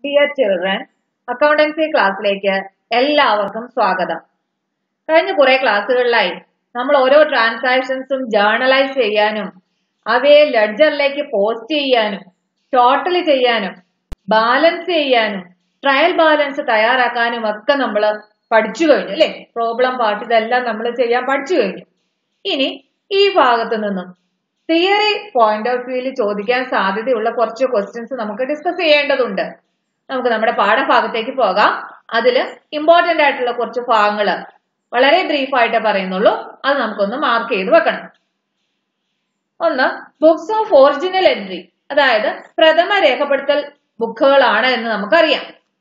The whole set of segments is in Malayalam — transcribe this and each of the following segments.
ഡിയർ ചിൽഡ്രൻ അക്കൗണ്ടൻസി ക്ലാസ്സിലേക്ക് എല്ലാവർക്കും സ്വാഗതം കഴിഞ്ഞ കുറെ ക്ലാസ്സുകളിലായി നമ്മൾ ഓരോ ട്രാൻസാക്ഷൻസും ജേർണലൈസ് ചെയ്യാനും അവയെ ലെഡ്ജറിലേക്ക് പോസ്റ്റ് ചെയ്യാനും ടോട്ടൽ ചെയ്യാനും ബാലൻസ് ചെയ്യാനും ട്രയൽ ബാലൻസ് തയ്യാറാക്കാനും ഒക്കെ നമ്മൾ പഠിച്ചു കഴിഞ്ഞു അല്ലെ പ്രോബ്ലം പാർട്ട് ഇതെല്ലാം നമ്മൾ ചെയ്യാൻ പഠിച്ചു കഴിഞ്ഞു ഇനി ഈ ഭാഗത്ത് നിന്നും തിയറി പോയിന്റ് ഓഫ് വ്യൂവിൽ ചോദിക്കാൻ സാധ്യതയുള്ള കുറച്ച് ക്വസ്റ്റ്യൻസ് നമുക്ക് ഡിസ്കസ് ചെയ്യേണ്ടതുണ്ട് നമുക്ക് നമ്മുടെ പാഠഭാഗത്തേക്ക് പോകാം അതിൽ ഇമ്പോർട്ടന്റ് ആയിട്ടുള്ള കുറച്ച് ഭാഗങ്ങൾ വളരെ ബ്രീഫ് ആയിട്ട് പറയുന്നുള്ളൂ അത് നമുക്കൊന്ന് മാർക്ക് ചെയ്ത് വെക്കണം ഒന്ന് ബുക്സ് ഓഫ് ഒറിജിനൽ എൻട്രി അതായത് പ്രഥമ രേഖപ്പെടുത്തൽ ബുക്കുകളാണ് എന്ന് നമുക്കറിയാം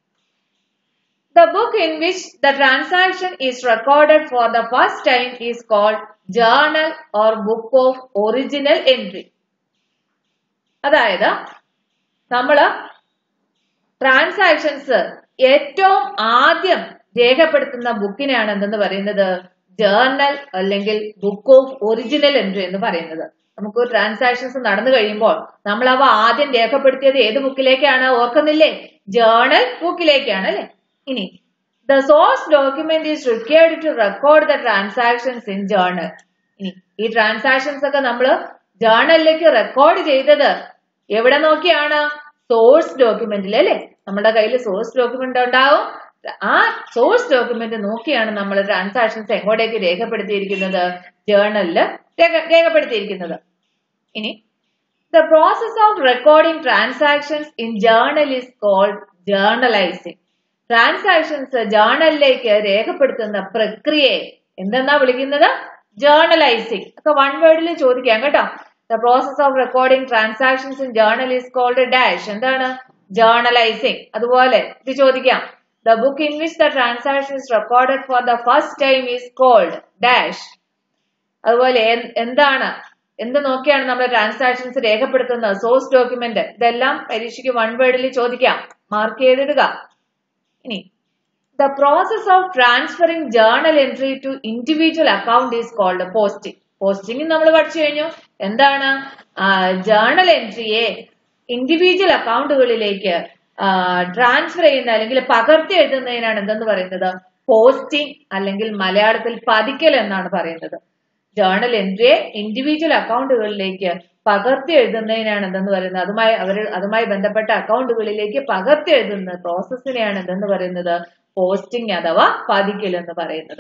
the book in which the transaction is recorded for the first time is called journal or book of original entry അതായത് നമ്മള് ട്രാൻസാക്ഷൻസ് ഏറ്റവും ആദ്യം രേഖപ്പെടുത്തുന്ന ബുക്കിനെയാണ് എന്തെന്ന് പറയുന്നത് ജേർണൽ അല്ലെങ്കിൽ ബുക്ക് ഓഫ് ഒറിജിനൽ എൻട്രി എന്ന് പറയുന്നത് നമുക്ക് ട്രാൻസാക്ഷൻസ് നടന്നു കഴിയുമ്പോൾ നമ്മൾ അവ ആദ്യം രേഖപ്പെടുത്തിയത് ഏത് ബുക്കിലേക്കാണ് ഓർക്കുന്നില്ലേ ജേർണൽ ബുക്കിലേക്കാണ് അല്ലെ ഇനി the source document is required to record the transactions in journal ഇനി ഈ ട്രാൻസാക്ഷൻസ് ഒക്കെ നമ്മൾ ജേർണലിലേക്ക് റെക്കോർഡ് ചെയ്തത് എവിടെ നോക്കിയാണ് സോഴ്സ് ഡോക്യുമെന്റിൽ അല്ലെ നമ്മുടെ കയ്യിൽ സോഴ്സ് ഡോക്യുമെന്റ് ഉണ്ടാവും ആ സോഴ്സ് ഡോക്യുമെന്റ് നോക്കിയാണ് നമ്മൾ ട്രാൻസാക്ഷൻസ് എങ്ങോട്ടേക്ക് രേഖപ്പെടുത്തിയിരിക്കുന്നത് ജേർണലിൽ രേഖപ്പെടുത്തിയിരിക്കുന്നത് ഇനി the process of recording transactions in journal is called journalising transactions ജേർണലിലേക്ക് രേഖപ്പെടുത്തുന്ന പ്രക്രിയയെ എന്തെന്നാ വിളിക്കുന്നത് ജേർണലൈസിംഗ് ഒക്കെ വൺ വേർഡിൽ ചോദിക്കാം കേട്ടോ the process of recording transactions in journal is called dash എന്താണ് ജേർണലൈസിംഗ് അതുപോലെ ഇത് ചോദിക്കാം the book in which the transaction is recorded for the first time is called dash അതുപോലെ എന്താണ് എന്ത് നോക്കിയാണ് നമ്മൾ ട്രാൻസാക്ഷൻസ് രേഖപ്പെടുത്തുന്നത് സോഴ്സ് ഡോക്യുമെന്റ് ഇതെല്ലാം പരീക്ഷയ്ക്ക് വൺ വേർഡിൽ ചോദിക്കാം മാർക്ക് ചെയ്തിടുക ഇനി the process of transferring journal entry to individual account is called posting posting നമ്മൾ പഠിച്ചു കഴിഞ്ഞു എന്താണ് ജേർണൽ എൻട്രിയെ ഇൻഡിവിജ്വൽ അക്കൗണ്ടുകളിലേക്ക് ട്രാൻസ്ഫർ ചെയ്യുന്ന അല്ലെങ്കിൽ പകർത്തി എഴുതുന്നതിനാണ് എന്തെന്ന് പറയുന്നത് പോസ്റ്റിംഗ് അല്ലെങ്കിൽ മലയാളത്തിൽ പതിക്കൽ എന്നാണ് പറയുന്നത് ജേർണൽ എൻട്രിയെ ഇൻഡിവിജ്വൽ അക്കൗണ്ടുകളിലേക്ക് പകർത്തി എഴുതുന്നതിനാണ് എന്തെന്ന് പറയുന്നത് അതുമായി അവർ അതുമായി ബന്ധപ്പെട്ട അക്കൗണ്ടുകളിലേക്ക് പകർത്തി എഴുതുന്ന പ്രോസസ്സിനെയാണ് എന്തെന്ന് പറയുന്നത് പോസ്റ്റിംഗ് അഥവാ പതിക്കൽ എന്ന് പറയുന്നത്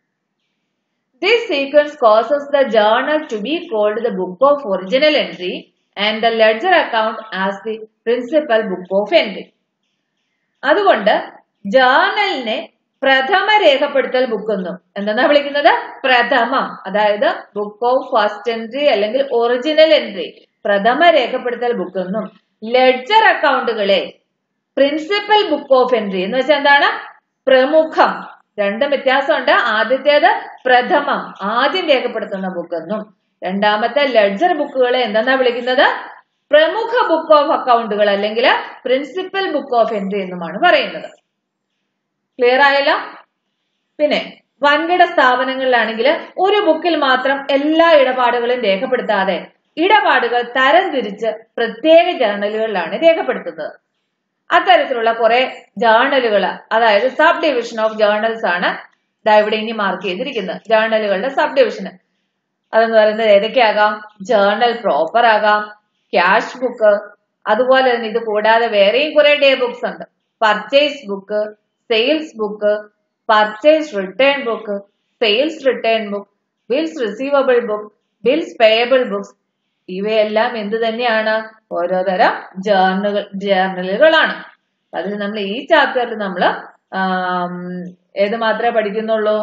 This sequence causes the journal to be called the book of original entry and the ledger account as the principal book of entry. അതുകൊണ്ട് ജേർണലിനെ പ്രഥമ രേഖപ്പെടുത്തൽ ബുക്ക് എന്നും എന്തെന്നാ വിളിക്കുന്നത് പ്രഥമം അതായത് ബുക്ക് ഓഫ് ഫസ്റ്റ് എൻട്രി അല്ലെങ്കിൽ ഒറിജിനൽ എൻട്രി പ്രഥമ രേഖപ്പെടുത്തൽ ബുക്ക് എന്നും ലെഡ്ജർ അക്കൗണ്ടുകളെ പ്രിൻസിപ്പൽ ബുക്ക് ഓഫ് എൻട്രി എന്ന് വെച്ചാൽ എന്താണ് പ്രമുഖം രണ്ടും വ്യത്യാസമുണ്ട് ആദ്യത്തേത് പ്രഥമം ആദ്യം രേഖപ്പെടുത്തുന്ന ബുക്ക് എന്നും രണ്ടാമത്തെ ലെഡ്ജർ ബുക്കുകളെ എന്തെന്നാ വിളിക്കുന്നത് പ്രമുഖ ബുക്ക് ഓഫ് അക്കൗണ്ടുകൾ അല്ലെങ്കിൽ പ്രിൻസിപ്പൽ ബുക്ക് ഓഫ് എൻട്രി എന്നുമാണ് പറയുന്നത് ക്ലിയർ ആയല്ലോ പിന്നെ വൻകിട സ്ഥാപനങ്ങളിലാണെങ്കിൽ ഒരു ബുക്കിൽ മാത്രം എല്ലാ ഇടപാടുകളും രേഖപ്പെടുത്താതെ ഇടപാടുകൾ തരംതിരിച്ച് പ്രത്യേക ജേർണലുകളിലാണ് രേഖപ്പെടുത്തുന്നത് അത്തരത്തിലുള്ള കുറെ ജേർണലുകൾ അതായത് സബ് ഡിവിഷൻ ഓഫ് ജേർണൽസ് ആണ് ഇതാ ഇവിടെ ഇനി മാർക്ക് ചെയ്തിരിക്കുന്നത് ജേർണലുകളുടെ സബ് ഡിവിഷൻ അതെന്ന് പറയുന്നത് ഏതൊക്കെയാകാം ജേർണൽ പ്രോപ്പർ ആകാം ക്യാഷ് ബുക്ക് അതുപോലെ തന്നെ ഇത് കൂടാതെ വേറെയും കുറെ ഡേ ബുക്സ് ഉണ്ട് purchase book sales book purchase return book sales return book bills receivable book bills payable books ഇവയെല്ലാം എന്ത് തന്നെയാണ് ഓരോ തരം ജേർണലുകൾ ജേർണലുകളാണ് അതിൽ നമ്മൾ ഈ ചാപ്റ്ററിൽ നമ്മൾ ഏത് മാത്രമേ പഠിക്കുന്നുള്ളൂ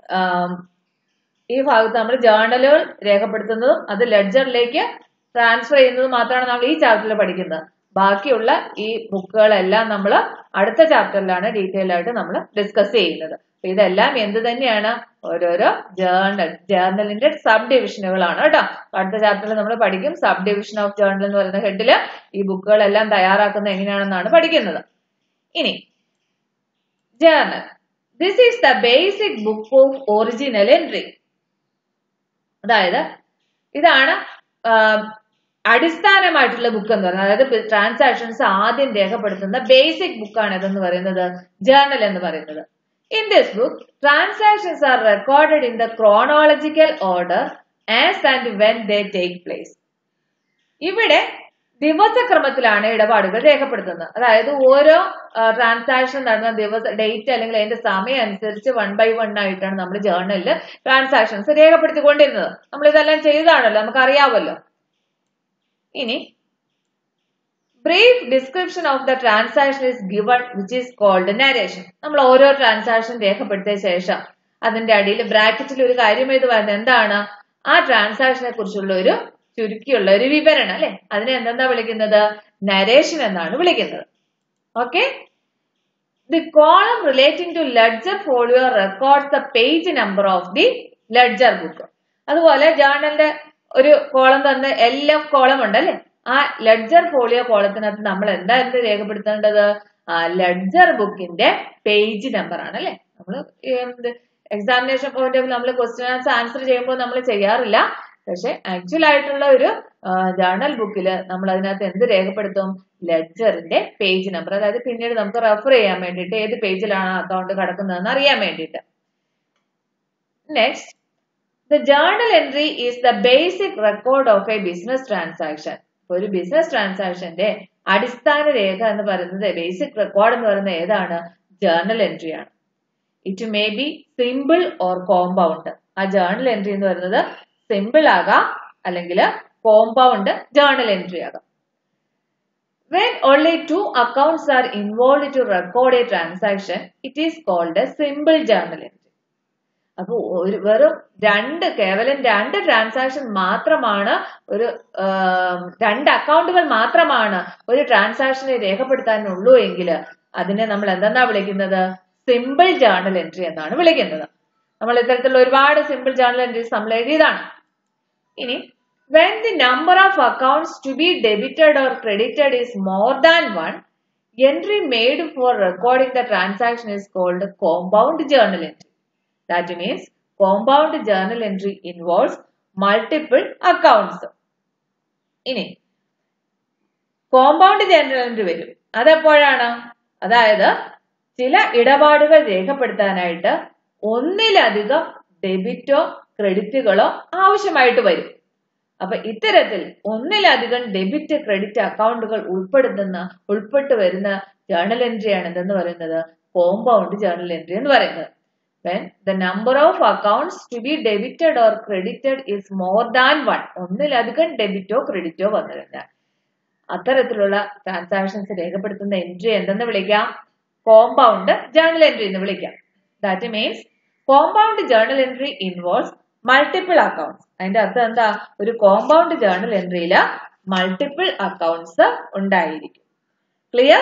ഈ ഭാഗത്ത് നമ്മൾ ജേർണലുകൾ രേഖപ്പെടുത്തുന്നതും അത് ലെഡ്ജറിലേക്ക് ട്രാൻസ്ഫർ ചെയ്യുന്നതും മാത്രമാണ് നമ്മൾ ഈ ചാപ്റ്ററിൽ പഠിക്കുന്നത് ബാക്കിയുള്ള ഈ ബുക്കുകളെല്ലാം നമ്മൾ അടുത്ത ചാപ്റ്ററിലാണ് ഡീറ്റെയിൽ ആയിട്ട് നമ്മൾ ഡിസ്കസ് ചെയ്യുന്നത് ഇതെല്ലാം എന്ത് തന്നെയാണ് ഓരോരോ ജേർണൽ ജേർണലിന്റെ സബ് ഡിവിഷനുകളാണ് കേട്ടോ അടുത്ത ചാപ്റ്ററിൽ നമ്മൾ പഠിക്കും സബ് ഡിവിഷൻ ഓഫ് ജേർണൽ എന്ന് പറയുന്ന ഹെഡില് ഈ ബുക്കുകളെല്ലാം തയ്യാറാക്കുന്നത് എങ്ങനെയാണെന്നാണ് പഠിക്കുന്നത് ഇനി journal this is the basic book of original entry അതായത് ഇതാണ് അടിസ്ഥാനമായിട്ടുള്ള ബുക്ക് എന്ന് പറയുന്നത് അതായത് ട്രാൻസാക്ഷൻസ് ആദ്യം രേഖപ്പെടുത്തുന്ന ബേസിക് ബുക്കാണ് ഇതെന്ന് പറയുന്നത് ജേർണൽ എന്ന് പറയുന്നത് in this book transactions are recorded in the chronological order as and when they take place ഇവിടെ ദിവസക്രമത്തിലാണ് ഇടപാടുകൾ രേഖപ്പെടുത്തുന്നത് അതായത് ഓരോ ട്രാൻസാക്ഷൻ നടന്ന ദിവസ ഡേറ്റ് അല്ലെങ്കിൽ അതിന്റെ സമയം അനുസരിച്ച് വൺ ബൈ വൺ ആയിട്ടാണ് നമ്മൾ ജേർണലിൽ ട്രാൻസാക്ഷൻസ് രേഖപ്പെടുത്തിക്കൊണ്ടിരുന്നത് നമ്മൾ ഇതെല്ലാം ചെയ്തതാണല്ലോ നമുക്ക് അറിയാമല്ലോ ഇനി brief description of the transaction is given which is called narration നമ്മൾ ഓരോ ട്രാൻസാക്ഷൻ രേഖപ്പെടുത്തിയ ശേഷം അതിന്റെ അടിയിൽ ബ്രാക്കറ്റിൽ ഒരു കാര്യം ഇത് വരുന്നത് എന്താണ് ആ ട്രാൻസാക്ഷനെ കുറിച്ചുള്ള ഒരു ചുരുക്കിയുള്ള ഒരു വിവരണം അല്ലെ അതിനെ എന്തെന്നാ വിളിക്കുന്നത് നരേഷൻ എന്നാണ് വിളിക്കുന്നത് okay the column relating to ledger folio records the page number of the ledger book അതുപോലെ ജേർണലിന്റെ ഒരു കോളം തന്നെ എൽ എഫ് കോളം ഉണ്ട് അല്ലെ ആ ലെഡ്ജർ ഫോളിയോ കോളത്തിനകത്ത് നമ്മൾ എന്തായിരുന്നു രേഖപ്പെടുത്തേണ്ടത് ആ ലെഡ്ജർ ബുക്കിന്റെ പേജ് നമ്പർ ആണ് അല്ലെ നമ്മൾ എക്സാമിനേഷൻ പോയിന്റ് ഓഫ് നമ്മൾ ക്വസ്റ്റ്യൻ ആൻസർ ആൻസർ ചെയ്യുമ്പോൾ നമ്മൾ ചെയ്യാറില്ല പക്ഷെ ആക്ച്വൽ ആയിട്ടുള്ള ഒരു ജേർണൽ ബുക്കിൽ നമ്മൾ അതിനകത്ത് എന്ത് രേഖപ്പെടുത്തും ലെഡ്ജറിന്റെ പേജ് നമ്പർ അതായത് പിന്നീട് നമുക്ക് റെഫർ ചെയ്യാൻ വേണ്ടിയിട്ട് ഏത് പേജിലാണ് അക്കൗണ്ട് കിടക്കുന്നതെന്ന് അറിയാൻ വേണ്ടിയിട്ട് next the journal entry is the basic record of a business transaction ഒരു ബിസിനസ് ട്രാൻസാക്ഷന്റെ അടിസ്ഥാന രേഖ എന്ന് പറയുന്നത് ബേസിക് റെക്കോർഡ് എന്ന് പറയുന്നത് ഏതാണ് ജേർണൽ എൻട്രി ആണ് it may be simple or compound ആ ജേർണൽ എൻട്രി എന്ന് പറയുന്നത് സിമ്പിൾ ആകാം അല്ലെങ്കിൽ കോമ്പൗണ്ട് ജേർണൽ എൻട്രി ആകാം when only two accounts are involve to record a transaction it is called a simple journal entry അപ്പൊ ഒരു വെറും രണ്ട് കേവലം രണ്ട് ട്രാൻസാക്ഷൻ മാത്രമാണ് ഒരു രണ്ട് അക്കൗണ്ടുകൾ മാത്രമാണ് ഒരു ട്രാൻസാക്ഷനെ രേഖപ്പെടുത്താനുള്ളൂ എങ്കിൽ അതിനെ നമ്മൾ എന്തെന്നാ വിളിക്കുന്നത് സിമ്പിൾ ജേർണൽ എൻട്രി എന്നാണ് വിളിക്കുന്നത് നമ്മൾ ഇത്തരത്തിലുള്ള ഒരുപാട് സിമ്പിൾ ജേർണൽ എൻട്രീസ് നമ്മൾ എഴുതിയതാണ് ഇനി when the number of accounts to be debited or credited is more than one entry made for recording the transaction is called compound journal entry that means compound journal entry involves multiple accounts ഇനി കോമ്പൗണ്ട് ജേർണൽ എൻട്രി വരും അതെപ്പോഴാണ് അതായത് ചില ഇടപാടുകൾ രേഖപ്പെടുത്താനായിട്ട് ഒന്നിലധികം ഡെബിറ്റോ ക്രെഡിറ്റുകളോ ആവശ്യമായിട്ട് വരും അപ്പൊ ഇത്തരത്തിൽ ഒന്നിലധികം ഡെബിറ്റ് ക്രെഡിറ്റ് അക്കൗണ്ടുകൾ ഉൾപ്പെടുന്ന ഉൾപ്പെട്ട് വരുന്ന ജേർണൽ എൻട്രി ആണ് എന്തെന്ന് പറയുന്നത് കോമ്പൗണ്ട് ജേർണൽ എൻട്രി എന്ന് പറയുന്നത് when the number of accounts to be debited or credited is more than one ഒന്നിലധികം ഡെബിറ്റോ ക്രെഡിറ്റോ വന്നു കഴിഞ്ഞാൽ അത്തരത്തിലുള്ള ട്രാൻസാക്ഷൻസ് രേഖപ്പെടുത്തുന്ന എൻട്രി എന്തെന്ന് വിളിക്കാം കോമ്പൗണ്ട് ജേർണൽ എൻട്രി എന്ന് വിളിക്കാം that means compound journal entry involves multiple accounts അതിന്റെ അർത്ഥം എന്താ ഒരു കോമ്പൗണ്ട് ജേർണൽ എൻട്രിയിൽ മൾട്ടിപ്പിൾ അക്കൗണ്ട്സ് ഉണ്ടായിരിക്കും ക്ലിയർ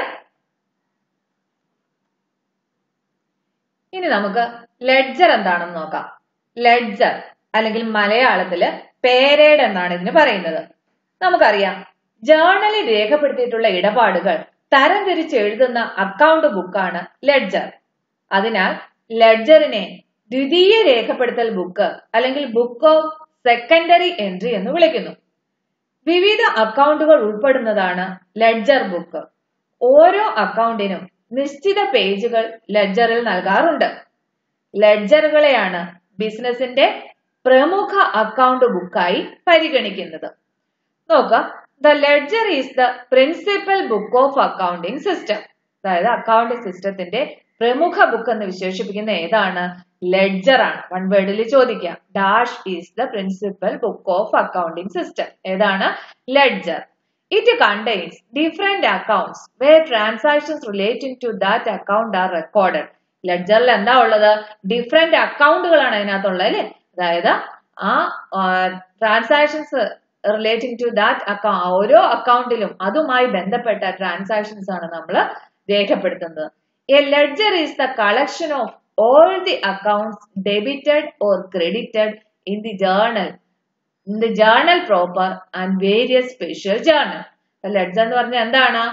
ഇനി നമുക്ക് ലെഡ്ജർ എന്താണെന്ന് നോക്കാം ലെഡ്ജർ അല്ലെങ്കിൽ മലയാളത്തില് പേരേഡ് എന്നാണ് ഇതിന് പറയുന്നത് നമുക്കറിയാം ജേർണലിൽ രേഖപ്പെടുത്തിയിട്ടുള്ള ഇടപാടുകൾ തരംതിരിച്ച് എഴുതുന്ന അക്കൗണ്ട് ബുക്കാണ് ലെഡ്ജർ അതിനാൽ ലെഡ്ജറിനെ ദ്വിതീയ രേഖപ്പെടുത്തൽ ബുക്ക് അല്ലെങ്കിൽ ബുക്ക് ഓഫ് സെക്കൻഡറി എൻട്രി എന്ന് വിളിക്കുന്നു വിവിധ അക്കൗണ്ടുകൾ ഉൾപ്പെടുന്നതാണ് ലെഡ്ജർ ബുക്ക് ഓരോ അക്കൗണ്ടിനും നിശ്ചിത പേജുകൾ ലെഡ്ജറിൽ നൽകാറുണ്ട് ലെഡ്ജറുകളെയാണ് ബിസിനസിന്റെ പ്രമുഖ അക്കൗണ്ട് ബുക്കായി പരിഗണിക്കുന്നത് നോക്കാം the ledger is the principal book of accounting system അതായത് അക്കൗണ്ടിംഗ് സിസ്റ്റത്തിന്റെ പ്രമുഖ ബുക്ക് എന്ന് വിശേഷിപ്പിക്കുന്ന ഏതാണ് ലെഡ്ജർ ആണ് വൺ വേർഡിൽ ചോദിക്കാം dash is the principal book of accounting system ഏതാണ് ledger it contains different accounts where transactions relating to that account are recorded ലെഡ്ജറിൽ എന്താ ഉള്ളത് ഡിഫറെന്റ് അക്കൗണ്ടുകളാണ് അതിനകത്തുള്ളത് അല്ലെ അതായത് ആ transactions relating to that account ഓരോ അക്കൗണ്ടിലും അതുമായി ബന്ധപ്പെട്ട ട്രാൻസാക്ഷൻസ് ആണ് നമ്മൾ രേഖപ്പെടുത്തുന്നത് a ledger is the collection of all the accounts debited or credited in the journal in the journal proper and various special journal ledger എന്ന് പറഞ്ഞാൽ എന്താണ്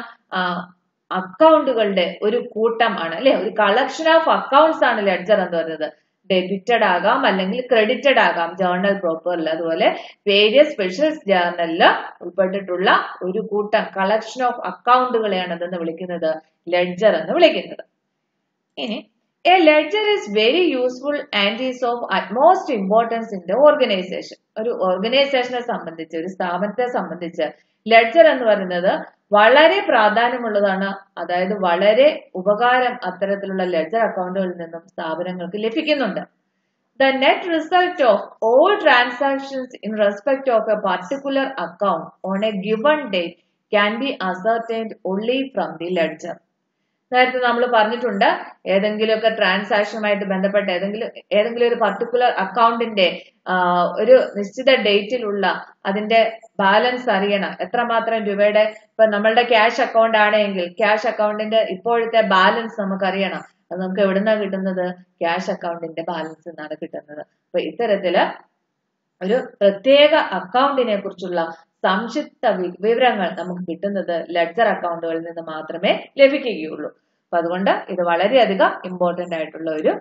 അക്കൗണ്ടുകളുടെ ഒരു കൂട്ടമാണ് അല്ലെ ഒരു കളക്ഷൻ ഓഫ് അക്കൗണ്ട്സ് ആണ് ലെഡ്ജർ എന്ന് പറയുന്നത് ഡെബിറ്റഡ് ആകാം അല്ലെങ്കിൽ ക്രെഡിറ്റഡ് ആകാം ജേർണൽ പ്രോപ്പറിൽ അതുപോലെ വേരിയസ് സ്പെഷ്യൽ ജേർണലിൽ ഉൾപ്പെട്ടിട്ടുള്ള ഒരു കൂട്ടം കളക്ഷൻ ഓഫ് അക്കൗണ്ടുകളെയാണ് എന്തെന്ന് വിളിക്കുന്നത് ലെഡ്ജർ എന്ന് വിളിക്കുന്നത് ഇനി a ledger is very useful and is of utmost importance in the organization ഒരു ഓർഗനൈസേഷനെ സംബന്ധിച്ച് ഒരു സ്ഥാപനത്തെ സംബന്ധിച്ച് ലെഡ്ജർ എന്ന് പറയുന്നത് വളരെ പ്രാധാന്യമുള്ളതാണ് അതായത് വളരെ ഉപകാരം അത്തരത്തിലുള്ള ലെഡ്ജർ അക്കൗണ്ടുകളിൽ നിന്നും സ്ഥാപനങ്ങൾക്ക് ലഭിക്കുന്നുണ്ട് the net result of all transactions in respect of a particular account on a given date can be ascertained only from the ledger നേരത്തെ നമ്മൾ പറഞ്ഞിട്ടുണ്ട് ഏതെങ്കിലുമൊക്കെ ട്രാൻസാക്ഷനുമായിട്ട് ബന്ധപ്പെട്ട ഏതെങ്കിലും ഏതെങ്കിലും ഒരു പർട്ടിക്കുലർ അക്കൗണ്ടിന്റെ ഒരു നിശ്ചിത ഡേറ്റിലുള്ള അതിന്റെ ബാലൻസ് അറിയണം എത്രമാത്രം രൂപയുടെ ഇപ്പൊ നമ്മളുടെ ക്യാഷ് അക്കൗണ്ട് ആണെങ്കിൽ ക്യാഷ് അക്കൗണ്ടിന്റെ ഇപ്പോഴത്തെ ബാലൻസ് നമുക്ക് അറിയണം അത് നമുക്ക് എവിടുന്നാ കിട്ടുന്നത് ക്യാഷ് അക്കൗണ്ടിന്റെ ബാലൻസ് നിന്നാണ് കിട്ടുന്നത് അപ്പൊ ഇത്തരത്തില് ഒരു പ്രത്യേക അക്കൗണ്ടിനെ കുറിച്ചുള്ള സംക്ഷിപ്ത വിവരങ്ങൾ നമുക്ക് കിട്ടുന്നത് ലെഡ്ജർ അക്കൗണ്ടുകളിൽ നിന്ന് മാത്രമേ ലഭിക്കുകയുള്ളൂ അപ്പൊ അതുകൊണ്ട് ഇത് വളരെയധികം ഇമ്പോർട്ടന്റ് ആയിട്ടുള്ള ഒരു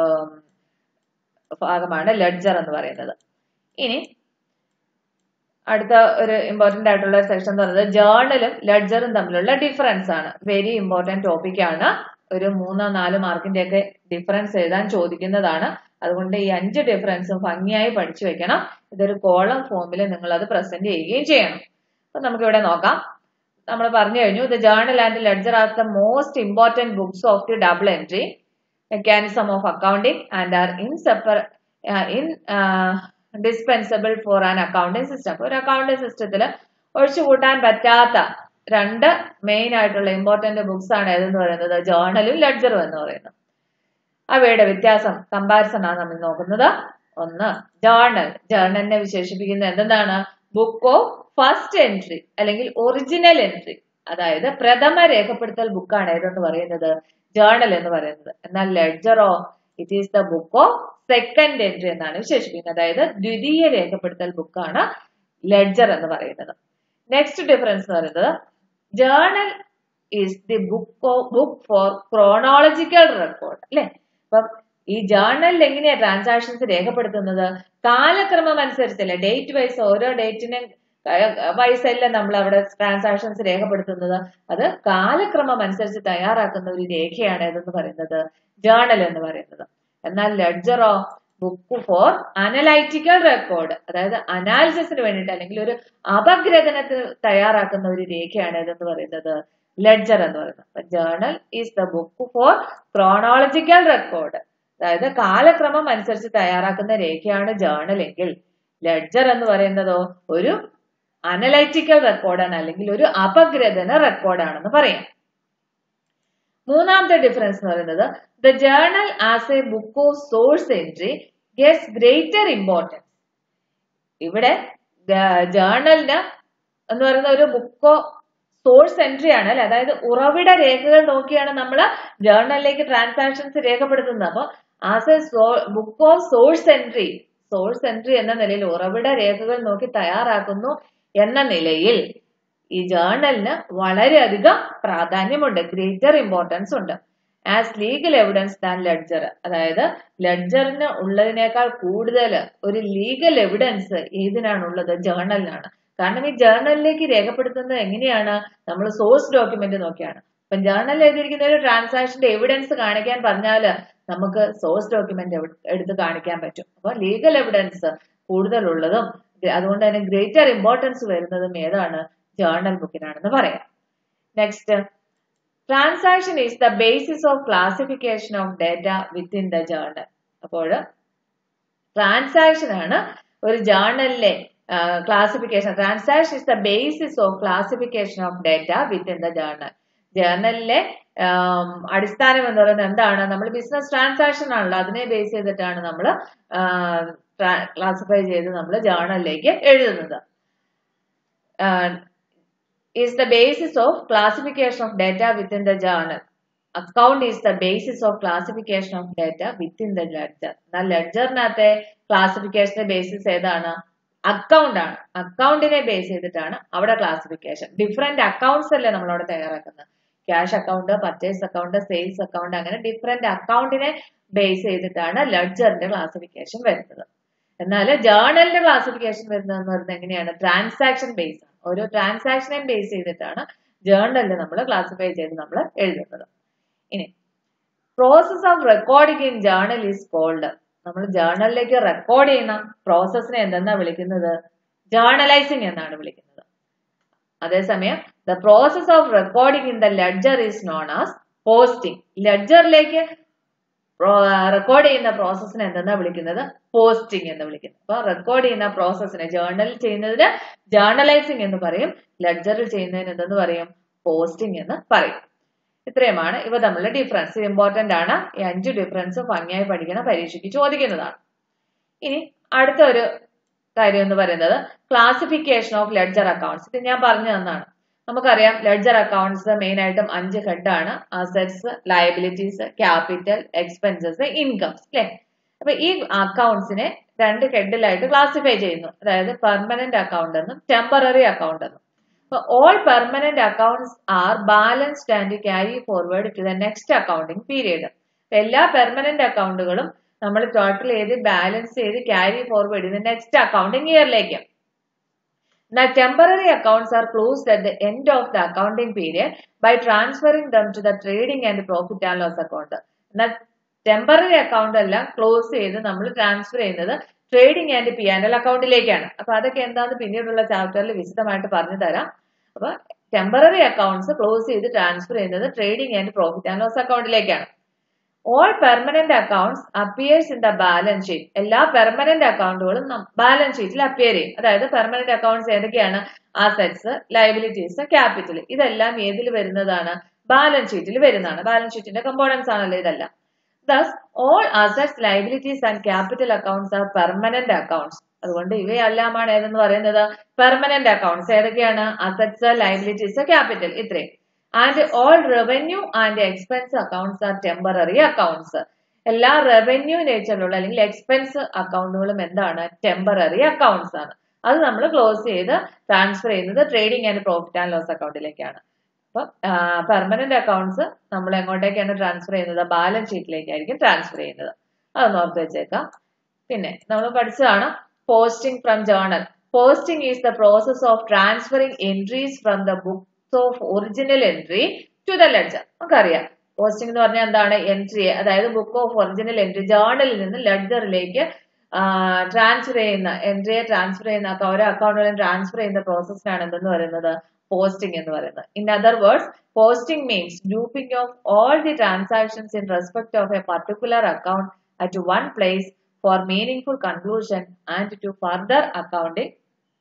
ഭാഗമാണ് ലെഡ്ജർ എന്ന് പറയുന്നത് ഇനി അടുത്ത ഒരു ഇമ്പോർട്ടന്റ് ആയിട്ടുള്ള സെക്ഷൻ എന്ന് പറയുന്നത് ജേർണലും ലെഡ്ജറും തമ്മിലുള്ള ഡിഫറൻസ് ആണ് വെരി ഇമ്പോർട്ടന്റ് ടോപ്പിക് ആണ് ഒരു മൂന്നോ നാലോ മാർക്കിന്റെ ഒക്കെ ഡിഫറൻസ് എഴുതാൻ ചോദിക്കുന്നതാണ് അതുകൊണ്ട് ഈ അഞ്ച് ഡിഫറൻസും ഭംഗിയായി പഠിച്ചു വെക്കണം ഇതൊരു കോളം ഫോമിൽ നിങ്ങൾ അത് പ്രസന്റ് ചെയ്യുകയും ചെയ്യണം അപ്പൊ നമുക്ക് ഇവിടെ നോക്കാം നമ്മൾ പറഞ്ഞു കഴിഞ്ഞു the journal and ledger are the most important books of the double entry mechanism of accounting and are inseparable indispensable for an accounting system ഒരു അക്കൗണ്ടിങ് സിസ്റ്റത്തിൽ ഒഴിച്ചുകൂട്ടാൻ പറ്റാത്ത രണ്ട് മെയിൻ ആയിട്ടുള്ള ഇമ്പോർട്ടന്റ് ബുക്സ് ആണ് ഏതെന്ന് പറയുന്നത് ജേർണലും ലെഡ്ജറും എന്ന് പറയുന്നത് അവയുടെ വ്യത്യാസം കമ്പാരിസൺ ആണ് നമ്മൾ നോക്കുന്നത് ഒന്ന് ജേർണൽ ജേർണലിനെ വിശേഷിപ്പിക്കുന്നത് എന്താണ് ബുക്ക് ഓഫ് ഫസ്റ്റ് എൻട്രി അല്ലെങ്കിൽ ഒറിജിനൽ എൻട്രി അതായത് പ്രഥമ രേഖപ്പെടുത്തൽ ബുക്കാണ് ഏതെന്ന് പറയുന്നത് ജേർണൽ എന്ന് പറയുന്നത് എന്നാൽ ലെഡ്ജറോ it is the book of second entry എന്നാണ് വിശേഷിപ്പിക്കുന്നത് അതായത് ദ്വിതീയ രേഖപ്പെടുത്തൽ ബുക്കാണ് ലെഡ്ജർ എന്ന് പറയുന്നത് നെക്സ്റ്റ് ഡിഫറൻസ് എന്ന് പറയുന്നത് journal is the book book for chronological record അല്ലെ അപ്പം ഈ ജേർണലിൽ എങ്ങനെയാ ട്രാൻസാക്ഷൻസ് രേഖപ്പെടുത്തുന്നത് കാലക്രമം അനുസരിച്ചല്ലേ ഡേറ്റ് വൈസ് ഓരോ ഡേറ്റിനും വൈസ് അല്ല നമ്മൾ അവിടെ ട്രാൻസാക്ഷൻസ് രേഖപ്പെടുത്തുന്നത് അത് കാലക്രമം അനുസരിച്ച് തയ്യാറാക്കുന്ന ഒരു രേഖയാണ് ഇതെന്ന് പറയുന്നത് ജേർണൽ എന്ന് പറയുന്നത് എന്നാൽ ലെഡ്ജറോ ബുക്ക് ഫോർ അനലൈറ്റിക്കൽ റെക്കോർഡ് അതായത് അനാലിസിസിന് വേണ്ടിയിട്ട് അല്ലെങ്കിൽ ഒരു അപഗ്രഥനത്തിന് തയ്യാറാക്കുന്ന ഒരു രേഖയാണ് ഇതെന്ന് പറയുന്നത് ലെഡ്ജർ എന്ന് പറയുന്നത് അപ്പൊ journal is the book for chronological record അതായത് കാലക്രമം അനുസരിച്ച് തയ്യാറാക്കുന്ന രേഖയാണ് ജേർണൽ എങ്കിൽ ലെഡ്ജർ എന്ന് പറയുന്നതോ ഒരു അനലൈറ്റിക്കൽ റെക്കോർഡാണ് അല്ലെങ്കിൽ ഒരു അപഗ്രഥന റെക്കോർഡാണെന്ന് പറയാം മൂന്നാമത്തെ ഡിഫറൻസ് എന്ന് പറയുന്നത് the journal as a book of source entry gets greater importance ഇവിടെ ജേർണലിന് എന്ന് പറയുന്ന ഒരു ബുക്കോ സോഴ്സ് എൻട്രി ആണ് അല്ലെ അതായത് ഉറവിട രേഖകൾ നോക്കിയാണ് നമ്മൾ ജേർണലിലേക്ക് ട്രാൻസാക്ഷൻസ് രേഖപ്പെടുത്തുന്നത് അപ്പോൾ as a book of source entry source entry എന്ന നിലയിൽ ഉറവിട രേഖകൾ നോക്കി തയ്യാറാക്കുന്നു എന്ന നിലയിൽ ഈ ജേർണലിന് വളരെയധികം പ്രാധാന്യമുണ്ട് ഗ്രേറ്റർ ഇമ്പോർട്ടൻസ് ഉണ്ട് as legal evidence than ledger അതായത് ലെഡ്ജറിന് ഉള്ളതിനേക്കാൾ കൂടുതൽ ഒരു ലീഗൽ എവിഡൻസ് ഏതിനാണുള്ളത് ജേർണലിനാണ് കാരണം ഈ ജേർണലിലേക്ക് രേഖപ്പെടുത്തുന്നത് എങ്ങനെയാണ് നമ്മൾ സോഴ്സ് ഡോക്യുമെന്റ് നോക്കിയാണ് അപ്പൊ ജേർണലിൽ എഴുതിയിരിക്കുന്ന ഒരു ട്രാൻസാക്ഷന്റെ എവിഡൻസ് കാണിക്കാൻ പറഞ്ഞാൽ നമുക്ക് സോഴ്സ് ഡോക്യുമെന്റ് എടുത്ത് കാണിക്കാൻ പറ്റും അപ്പൊ ലീഗൽ എവിഡൻസ് കൂടുതലുള്ളതും അതുകൊണ്ട് തന്നെ ഗ്രേറ്റർ ഇമ്പോർട്ടൻസ് വരുന്നതും ഏതാണ് ജേർണൽ ബുക്കിനാണെന്ന് പറയാം next transaction is the basis of classification of data within the journal അപ്പോൾ ട്രാൻസാക്ഷൻ ആണ് ഒരു ജേർണലിലെ classification transaction is the basis of classification of data within the journal ജേർണലിലെ അടിസ്ഥാനം എന്ന് പറയുന്നത് എന്താണ് നമ്മൾ ബിസിനസ് ട്രാൻസാക്ഷൻ ആണല്ലോ അതിനെ ബേസ് ചെയ്തിട്ടാണ് നമ്മൾ ക്ലാസിഫൈ ചെയ്ത് നമ്മൾ ജേർണലിലേക്ക് എഴുതുന്നത് is the basis of classification of data within the journal. Account is the basis of classification of data within the ledger. എന്നാൽ ലെഡ്ജറിനകത്തെ ക്ലാസിഫിക്കേഷന്റെ ബേസിസ് ഏതാണ് അക്കൗണ്ട് ആണ് അക്കൗണ്ടിനെ ബേസ് ചെയ്തിട്ടാണ് അവിടെ ക്ലാസിഫിക്കേഷൻ ഡിഫറെന്റ് അക്കൗണ്ട്സ് അല്ലേ നമ്മൾ അവിടെ തയ്യാറാക്കുന്നത് cash account purchase account sales account അങ്ങനെ ഡിഫറെന്റ് അക്കൗണ്ടിനെ ബേസ് ചെയ്തിട്ടാണ് ലെഡ്ജറിന്റെ ക്ലാസിഫിക്കേഷൻ വരുന്നത് എന്നാൽ ജേർണലിന്റെ ക്ലാസിഫിക്കേഷൻ വരുന്നതെന്ന് പറയുന്നത് എങ്ങനെയാണ് ട്രാൻസാക്ഷൻ ബേസ് ആണ് ഓരോ ട്രാൻസാക്ഷനെ ബേസ് ചെയ്തിട്ടാണ് ജേർണലിൽ നമ്മൾ ക്ലാസിഫൈ ചെയ്ത് നമ്മൾ എഴുതുന്നത് ഇനി process of recording in journal is called നമ്മൾ ജേർണലിലേക്ക് റെക്കോർഡ് ചെയ്യുന്ന പ്രോസസ്സിനെ എന്തെന്നാ വിളിക്കുന്നത് ജേർണലൈസിംഗ് എന്നാണ് വിളിക്കുന്നത് അതേസമയം the process of recording in the ledger is known as posting ലെഡ്ജറിലേക്ക് റെക്കോർഡ് ചെയ്യുന്ന പ്രോസസ്സിനെ എന്തെന്നാ വിളിക്കുന്നത് പോസ്റ്റിംഗ് എന്ന് വിളിക്കുന്നത് അപ്പൊ റെക്കോർഡ് ചെയ്യുന്ന പ്രോസസ്സിനെ ജേർണലിൽ ചെയ്യുന്നതിന് ജേർണലൈസിംഗ് എന്ന് പറയും ലെഡ്ജറിൽ ചെയ്യുന്നതിന് എന്തെന്ന് പറയും പോസ്റ്റിംഗ് എന്ന് പറയും ഇത്രയുമാണ് ഇവ തമ്മിലുള്ള ഡിഫറൻസ് ഇമ്പോർട്ടന്റ് ആണ് ഈ അഞ്ച് ഡിഫറൻസ് ഭംഗിയായി പഠിക്കണം പരീക്ഷയ്ക്ക് ചോദിക്കുന്നതാണ് ഇനി അടുത്ത ഒരു കാര്യം എന്ന് പറയുന്നത് ക്ലാസിഫിക്കേഷൻ ഓഫ് ലെഡ്ജർ അക്കൗണ്ട്സ് ഇത് ഞാൻ പറഞ്ഞു തന്നാണ് നമുക്കറിയാം ലെഡ്ജർ അക്കൗണ്ട്സ് മെയിൻ ആയിട്ടും അഞ്ച് ഹെഡാണ് assets liabilities capital expenses incomes അല്ലെ അപ്പൊ ഈ അക്കൗണ്ട്സിനെ രണ്ട് ഹെഡിലായിട്ട് ക്ലാസിഫൈ ചെയ്യുന്നു അതായത് പെർമനന്റ് അക്കൗണ്ട് എന്നും ടെമ്പററി അക്കൗണ്ട് എന്നും So all permanent accounts are balanced and carry forward to the next accounting period. എല്ലാ പെർമനന്റ് അക്കൗണ്ടുകളും നമ്മൾ ടോട്ടൽ ചെയ്ത് ബാലൻസ് ചെയ്ത് ക്യാരി ഫോർവേഡ് ചെയ്ത് നെക്സ്റ്റ് അക്കൗണ്ടിങ് ഇയറിലേക്ക് Now temporary accounts are closed at the end of the accounting period by transferring them to the trading and profit and loss account. എന്നാൽ ടെമ്പററി അക്കൗണ്ട് എല്ലാം ക്ലോസ് ചെയ്ത് നമ്മൾ ട്രാൻസ്ഫർ ചെയ്യുന്നത് trading and P and L അക്കൗണ്ടിലേക്കാണ് അപ്പൊ അതൊക്കെ എന്താന്ന് പിന്നീടുള്ള ചാപ്റ്ററിൽ വിശദമായിട്ട് പറഞ്ഞു തരാം അപ്പൊ ടെമ്പററി അക്കൗണ്ട്സ് ക്ലോസ് ചെയ്ത് ട്രാൻസ്ഫർ ചെയ്യുന്നത് trading and profit and loss അക്കൗണ്ടിലേക്കാണ് all permanent accounts appears in the balance sheet എല്ലാ പെർമനന്റ് അക്കൗണ്ടുകളും ബാലൻസ് ഷീറ്റിൽ അപ്പിയർ ചെയ്യും അതായത് പെർമനന്റ് അക്കൗണ്ട്സ് ഏതൊക്കെയാണ് അസറ്റ്സ് ലയബിലിറ്റീസ് ക്യാപിറ്റൽ ഇതെല്ലാം ഏതിൽ വരുന്നതാണ് ബാലൻസ് ഷീറ്റിൽ വരുന്നതാണ് ബാലൻസ് ഷീറ്റിന്റെ കമ്പോണൻസ് ആണല്ലോ ഇതെല്ലാം thus all assets liabilities and capital accounts are permanent accounts അതുകൊണ്ട് ഇവയെല്ലാമാണ് ഏതെന്ന് പറയുന്നത് പെർമനന്റ് അക്കൗണ്ട്സ് ഏതൊക്കെയാണ് അസറ്റ്സ് ലയബിലിറ്റീസ് ക്യാപിറ്റൽ ഇത്രയും and all revenue and expense accounts are temporary accounts എല്ലാ റവന്യൂ നേച്ചറിലുള്ള അല്ലെങ്കിൽ എക്സ്പെൻസ് അക്കൗണ്ടുകളും എന്താണ് ടെമ്പററി അക്കൗണ്ട്സ് ആണ് അത് നമ്മൾ ക്ലോസ് ചെയ്ത് ട്രാൻസ്ഫർ ചെയ്യുന്നത് trading and profit and loss അക്കൗണ്ടിലേക്കാണ് അപ്പം പെർമനന്റ് അക്കൗണ്ട്സ് നമ്മൾ എങ്ങോട്ടേക്കാണ് ട്രാൻസ്ഫർ ചെയ്യുന്നത് ബാലൻസ് ഷീറ്റിലേക്കായിരിക്കും ട്രാൻസ്ഫർ ചെയ്യുന്നത് അതൊന്ന് ഓർത്ത് വെച്ചേക്കാം പിന്നെ നമ്മൾ പഠിച്ചതാണ് posting from journal posting is the process of transferring entries from the books of original entry to the ledger നമുക്കറിയാം പോസ്റ്റിംഗ് എന്ന് പറഞ്ഞാൽ എന്താണ് എൻട്രി അതായത് ബുക്ക് ഓഫ് ഒറിജിനൽ എൻട്രി ജേർണലിൽ നിന്ന് ലെഡ്ജറിലേക്ക് ട്രാൻസ്ഫർ ചെയ്യുന്ന എൻട്രിയെ ട്രാൻസ്ഫർ ചെയ്യുന്ന ഓരോ അക്കൗണ്ടുകളും ട്രാൻസ്ഫർ ചെയ്യുന്ന പ്രോസസ്സിനാണ് എന്തെന്ന് പറയുന്നത് പോസ്റ്റിംഗ് എന്ന് പറയുന്നത് in other words posting means grouping of all the transactions in respect of a particular account at one place for meaningful conclusion and to further accounting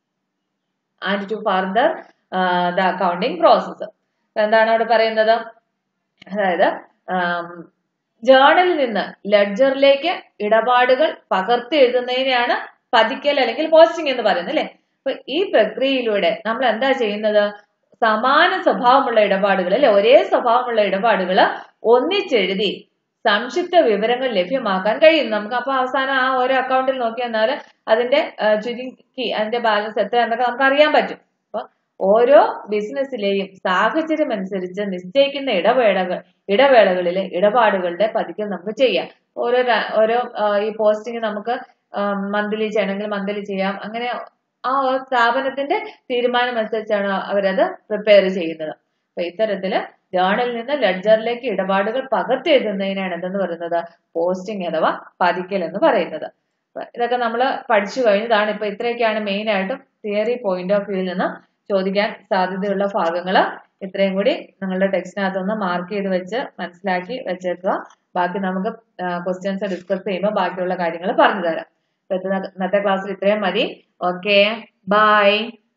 and to further the accounting process എന്താണ് അവിടെ പറയുന്നത് അതായത് ജേർണലിൽ നിന്ന് ലെഡ്ജറിലേക്ക് ഇടപാടുകൾ പകർത്തി എഴുതുന്നതിനെയാണ് പതിക്കൽ അല്ലെങ്കിൽ പോസ്റ്റിംഗ് എന്ന് പറയുന്നത് അല്ലെ അപ്പൊ ഈ പ്രക്രിയയിലൂടെ നമ്മൾ എന്താ ചെയ്യുന്നത് സമാന സ്വഭാവമുള്ള ഇടപാടുകൾ അല്ലെ ഒരേ സ്വഭാവമുള്ള ഇടപാടുകൾ ഒന്നിച്ചെഴുതി സംക്ഷിപ്ത വിവരങ്ങൾ ലഭ്യമാക്കാൻ കഴിയും നമുക്ക് അപ്പൊ അവസാനം ആ ഓരോ അക്കൗണ്ടിൽ നോക്കി വന്നാൽ അതിന്റെ ചുരുക്കി അതിന്റെ ബാലൻസ് എത്ര എന്നൊക്കെ നമുക്ക് അറിയാൻ പറ്റും അപ്പൊ ഓരോ ബിസിനസ്സിലെയും സാഹചര്യം അനുസരിച്ച് നിശ്ചയിക്കുന്ന ഇടവേളകൾ ഇടവേളകളിലെ ഇടപാടുകളുടെ പതിക്കൽ നമുക്ക് ചെയ്യാം ഓരോ ഓരോ ഈ പോസ്റ്റിംഗ് നമുക്ക് മന്ത്ലി ചെയ്യണമെങ്കിൽ മന്ത്ലി ചെയ്യാം അങ്ങനെ ആ സ്ഥാപനത്തിന്റെ തീരുമാനം അനുസരിച്ചാണ് അവരത് പ്രിപ്പയർ ചെയ്യുന്നത് അപ്പൊ ഇത്തരത്തില് ജേർണലിൽ നിന്ന് ലെഡ്ജറിലേക്ക് ഇടപാടുകൾ പകർത്തി എഴുതുന്നതിനാണ് എന്തെന്ന് പറയുന്നത് പോസ്റ്റിംഗ് അഥവാ പതിക്കൽ എന്ന് പറയുന്നത് ഇതൊക്കെ നമ്മൾ പഠിച്ചു കഴിഞ്ഞതാണ് ഇപ്പൊ ഇത്രയൊക്കെയാണ് മെയിൻ ആയിട്ടും തിയറി പോയിന്റ് ഓഫ് വ്യൂവിൽ നിന്ന് ചോദിക്കാൻ സാധ്യതയുള്ള ഭാഗങ്ങൾ ഇത്രയും കൂടി നിങ്ങളുടെ ടെക്സ്റ്റിനകത്തൊന്ന് മാർക്ക് ചെയ്ത് വെച്ച് മനസ്സിലാക്കി വെച്ചേക്കുക ബാക്കി നമുക്ക് ക്വസ്റ്റ്യൻസ് ഡിസ്കസ് ചെയ്യുമ്പോൾ ബാക്കിയുള്ള കാര്യങ്ങൾ പറഞ്ഞു തരാം ഇന്നത്തെ ക്ലാസ്സിൽ ഇത്രയും മതി ഓക്കെ ബൈ